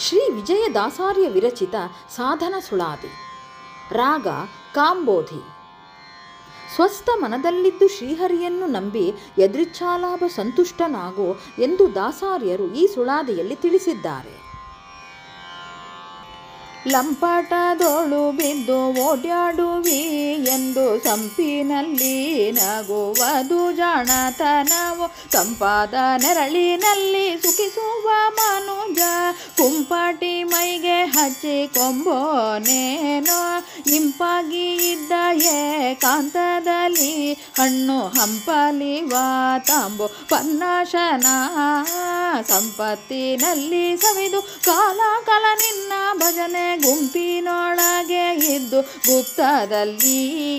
ಶ್ರೀ ವಿಜಯದಾಸಾರ್ಯ ವಿರಚಿತ ಸಾಧನ ಸುಳಾದಿ ರಾಗ ಕಾಂಬೋಧಿ ಸ್ವಸ್ಥ ಮನದಲ್ಲಿದ್ದು ಶ್ರೀಹರಿಯನ್ನು ನಂಬಿ ಯದೃಚ್ಛಾಲಾಭ ಸಂತುಷ್ಟನಾಗೋ ಎಂದು ದಾಸಾರ್ಯರು ಈ ಸುಳಾದಿಯಲ್ಲಿ ತಿಳಿಸಿದ್ದಾರೆ ಲಂಪಟದೊಳು ಬಿದ್ದು ಓಡ್ಯಾಡುವಿ ಎಂದು ಸಂಪಿನಲ್ಲಿ ನಗುವುದು ಜಾಣತನವು ತಂಪಾದ ನೆರಳಿನಲ್ಲಿ ಸುಖಿಸುವ ಮನುಜ ಕುಂಪಾಟಿ ಮೈಗೆ ಹಚ್ಚಿ ಕೊಂಬೋನೇನೋ ಇಂಪಾಗಿ ಇದ್ದ ಏಕಾಂತದಲ್ಲಿ ಹಣ್ಣು ಹಂಪಲಿವ ತಾಂಬು ಪನ್ನಾಶನ ಸಂಪತ್ತಿನಲ್ಲಿ ಸವಿದು ಕಾಲ ಕಾಲ ನಿನ್ನ ಭಜನೆ ಗುಂಪಿನೊಳಗೆ ಇದ್ದು ಗುಪ್ತದಲ್ಲಿ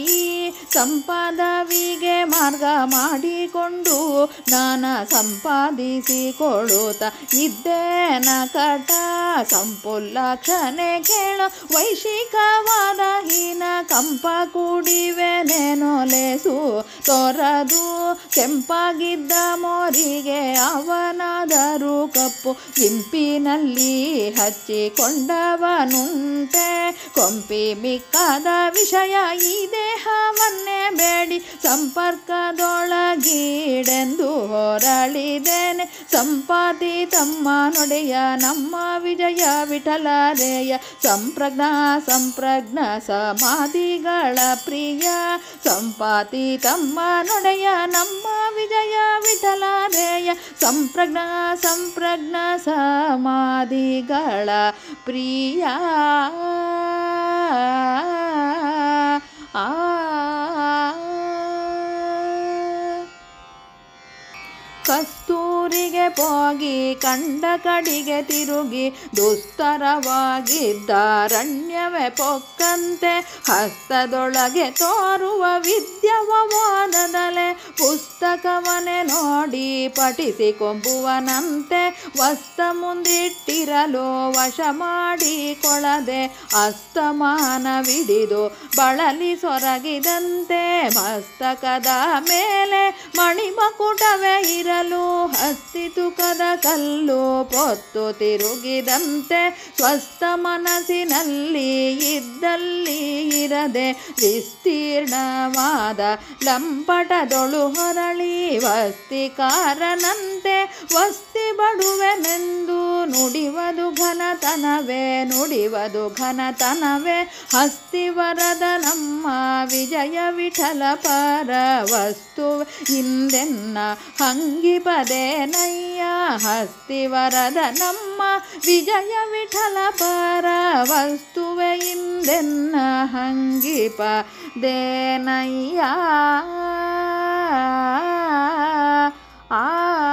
ಸಂಪಾದವಿಗೆ ಮಾರ್ಗ ಮಾಡಿಕೊಂಡು ನಾನ ಸಂಪಾದಿಸಿಕೊಳ್ಳುತ್ತ ಇದ್ದೇನ ಕಟ ಸಂಪುಲ್ಲಕ್ಷಣೆ ಕೇಳೋ ವೈಶಿಕವಾದ ಹೀನ ಕಂಪ ಕೂಡಿವೆನೇನೋ ಲೇಸು ತೊರದು ಕೆಂಪಾಗಿದ್ದ ಮೋರಿಗೆ ಅವನಾದರೂ ಕಪ್ಪು ಇಂಪಿನಲ್ಲಿ ಹಚ್ಚಿಕೊಂಡವನುಂಟೆ ಕೊಂಪಿ ಮಿಕ್ಕಾದ ವಿಷಯ ಈ ದೇಹವನ್ನೇ ಬೇಡಿ ಸಂಪರ್ಕದೊಳಗೀಡೆಂದು ಹೊರಳಿದ್ದೇನೆ ಸಂಪಾತಿ ತಮ್ಮ ನೊಡೆಯ ನಮ್ಮ ವಿಜಯ ವಿಠಲರೇಯ ಸಂಪ್ರಜ್ಞ ಸಂಪ್ರಜ್ಞ ಸಮಾಧಿಗಳ ಪ್ರಿಯ ಸಂಪಾತಿ ತಮ್ಮ ನೊಡೆಯ ನಮ್ಮ ವಿಜಯ ವಿಠಲರೇಯ ಸಂಪ್ರಜ್ಞ ಸಂಪ್ರಜ್ಞ ಸಮಾಧಿಗಳ ಪ್ರಿಯ ಆ ಕಸ್ತೂರಿಗೆ ಹೋಗಿ ಕಂಡ ಕಡಿಗೆ ತಿರುಗಿ ದುಸ್ತರವಾಗಿದ್ದಾರಣ್ಯವೇ ಪೊಕ್ಕಂತೆ ಹಸ್ತದೊಳಗೆ ತೋರುವ ವಿದ್ಯವವಾದದಲೆ ಪುಸ್ತಕವನ್ನೇ ನೋಡಿ ಪಠಿಸಿ ಕೊಂಬುವನಂತೆ ವಸ್ತ ಮುಂದಿಟ್ಟಿರಲು ವಶ ಮಾಡಿಕೊಳ್ಳದೆ ಅಸ್ತಮಾನವಿಡಿದು ಬಳಲಿ ಸೊರಗಿದಂತೆ ಮಸ್ತಕದ ಮೇಲೆ ಮಣಿಮಕುಟವೇ ಇರಲು ಹಸ್ತಿ ತುಕದ ಕಲ್ಲು ಪೊತ್ತು ತಿರುಗಿದಂತೆ ಸ್ವಸ್ಥ ಮನಸ್ಸಿನಲ್ಲಿ ಇದ್ದಲ್ಲಿ ಇರದೆ ವಿಸ್ತೀರ್ಣವಾದ ಲಂಪಟದೊಳು ಹೊರಳಿ ವಸ್ತಿಕಾರನಂತೆ ವಸ್ತಿ ಬಡುವೆನೆಂದು ನುಡಿವದು ಘನತನವೇ ನುಡಿವದು ಘನತನವೇ ಹಸ್ತಿವರದ ನಮ್ಮ ವಿಜಯ ವಿಠಲ ಪರ ವಸ್ತು ಹಿಂದೆನ್ನ ಹಂಗಿಪದೇ ನಯ್ಯ ಹಸ್ತಿವರದ ನಮ್ಮ ವಿಜಯ ವಿಠಲ ಪರ ವಸ್ತುವೆ ಹಿಂದೆನ್ನ ಹಂಗಿಪ ದೇನಯ್ಯ ಆ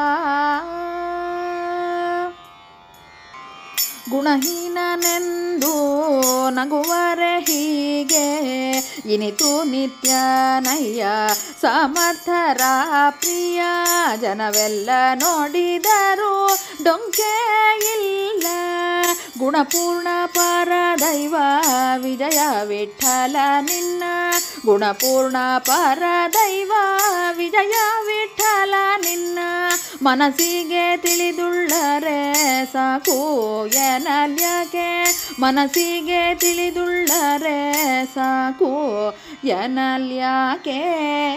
ಗುಣಹೀನನೆಂದು ನಗುವರೆ ಹೀಗೆ ಇನಿತು ನಿತ್ಯ ನಯ್ಯ ಸಮರ್ಥರ ಪ್ರಿಯ ಜನವೆಲ್ಲ ನೋಡಿದರು ಡೊಂಕೆ ಇಲ್ಲ ಗುಣಪೂರ್ಣ ಪರ ದೈವ ವಿಜಯ ವಿಠಲ ನಿನ್ನ ಗುಣಪೂರ್ಣ ಪರ ದೈವ ವಿಜಯ ವಿಠಲ ನಿನ್ನ ಮನಸ್ಸಿಗೆ ತಿಳಿದುಳ್ಳರೆ ಸಾಕು ಎನಲ್ಯಕೆ ಮನಸ್ಸಿಗೆ ತಿಳಿದುಳ್ಳರೆ ಸಾಕು ಎನಲ್ಯಾಕೆ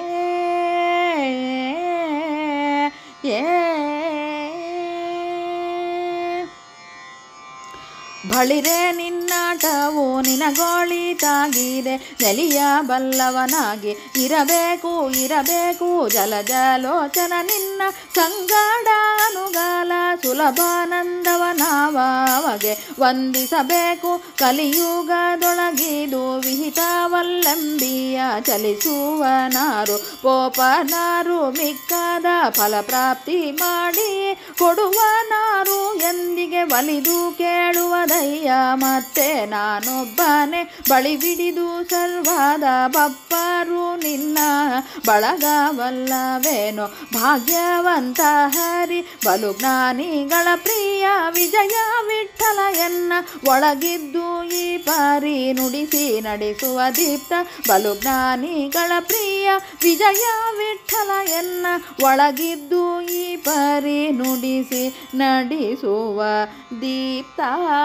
ಏ ಬಳಿರೆ ನಿನ್ನಾಟವು ನಿನಗೊಳಿತಾಗಿದೆ ನೆಲಿಯ ಬಲ್ಲವನಾಗಿ ಇರಬೇಕು ಇರಬೇಕು ಜಲ ಜಲೋಚನ ನಿನ್ನ ಸಂಗಡ ಅನುಗಾಲ ಸುಲಭಾನಂದವನಾವಗೆ ವಂದಿಸಬೇಕು ಕಲಿಯುಗದೊಳಗಿದು ವಿಹಿತವಲ್ಲಂಬಿಯ ಚಲಿಸುವನಾರು ಪೋಪನಾರು ಮಿಕ್ಕದ ಫಲಪ್ರಾಪ್ತಿ ಮಾಡಿ ಕೊಡುವನಾರು ಎಂದಿಗೆ ಒಲಿದು ಕೇಳುವದಯ್ಯ ಮತ್ತೆ ನಾನೊಬ್ಬನೇ ಬಳಿ ಬಿಡಿದು ಸರ್ವಾದ ಬಪ್ಪರು ನಿನ್ನ ಬಳಗವಲ್ಲವೇನೋ ಭಾಗ್ಯವಂತ ಹರಿ ಬಲು ಜ್ಞಾನಿಗಳ ಪ್ರಿಯ ವಿಜಯ ವಿಠಲ ಎನ್ನ ಒಳಗಿದ್ದು ಈ ಪಾರಿ ನುಡಿಸಿ ನಡೆಸುವ ದೀಪ್ತ ಬಲು ಜ್ಞಾನಿಗಳ ಪ್ರಿಯ ವಿಜಯ ವಿಠಲ ಎನ್ನ ಒಳಗಿದ್ದು ಈ ಪರಿ ನುಡಿಸಿ ನಡೆಸುವ ಬೆಳಗುವ ದೀಪ್ತ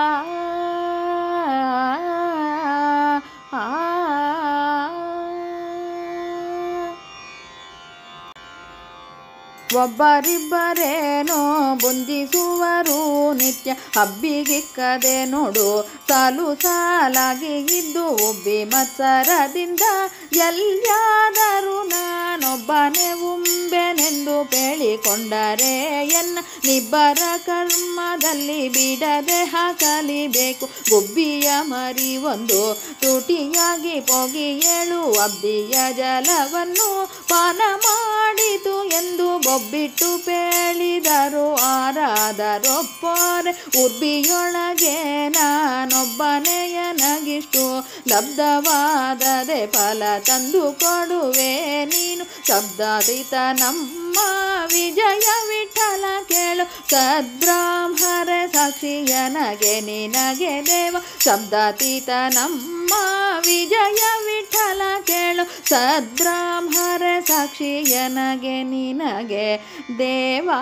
ಒಬ್ಬರಿಬ್ಬರೇನೋ ಬುಂಜಿಸುವರು ನಿತ್ಯ ಹಬ್ಬಿಗಿಕ್ಕದೆ ನೋಡು ಸಾಲು ಸಾಲಾಗಿ ಇದ್ದು ಒಬ್ಬಿ ಮತ್ಸರದಿಂದ ಎಲ್ಯಾದರೂ ನಾನೊಬ್ಬನೇ ಉಂಬೆನೆಂದು ಹೇಳಿಕೊಂಡರೆ ಎನ್ನ ನಿಬ್ಬರ ಕರ್ಮದಲ್ಲಿ ಬಿಡದೆ ಹಾಕಲಿಬೇಕು ಗುಬ್ಬಿಯ ಮರಿ ಒಂದು ತುಟಿಯಾಗಿ ಪೋಗಿ ಏಳು ಅಬ್ಬಿಯ ಜಲವನ್ನು ಪಾನ ಮಾಡಿತು ಎಂದು ಬೊಬ್ಬಿಟ್ಟು ಪೇಳಿದರು ಆರಾದರೊಪ್ಪರೆ ಉರ್ಬಿಯೊಳಗೆ ನಾನೊಬ್ಬನೆಯನಗಿಷ್ಟು ಲಬ್ಧವಾದದೆ ಫಲ ತಂದು ಕೊಡುವೆ ನೀನು ಶಬ್ದಾತೀತ ನಮ್ಮ ವಿಜಯ ವಿಠಲ ಕೇಳು ಸದ್ರಾಂಹರ ಸಾಕ್ಷಿಯನಗೆ ನಿನಗೆ ದೇವ ಶಬ್ದಾತೀತ ನಮ್ಮ ವಿಜಯ ವಿಠಲ ಕೇಳು ಸದ್ರಾಂಹರ ಸಾಕ್ಷಿಯನಗೆ ನಿನಗೆ ದೇವಾ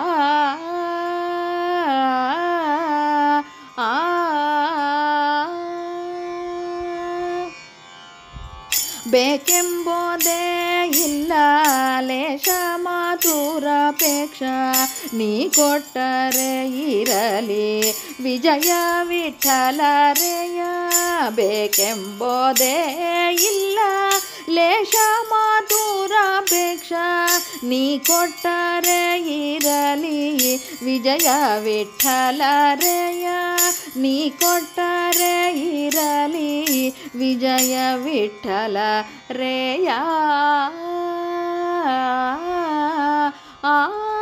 ಆ ಬೇಕೆಂಬುದೇ ಇಲ್ಲ ಲೇಷ ಮಾತುರಪೇಕ್ಷ ನೀ ಕೊಟ್ಟರೆ ಇರಲಿ ವಿಜಯ ವಿಠಲರೆಯ ಬೇಕೆಂಬುದೇ ಇಲ್ಲ ಲೇಷ ಮಾತುರಪೇಕ್ಷ ನೀ ಕೊಟ್ಟರೆ ಇರಲಿ ವಿಜಯ ವಿಠಲರೆಯ ನೀ ಕೊಟ್ಟರೆ ಇರಲಿ ವಿಜಯ ವಿಠಲ ರೇಯ ಆ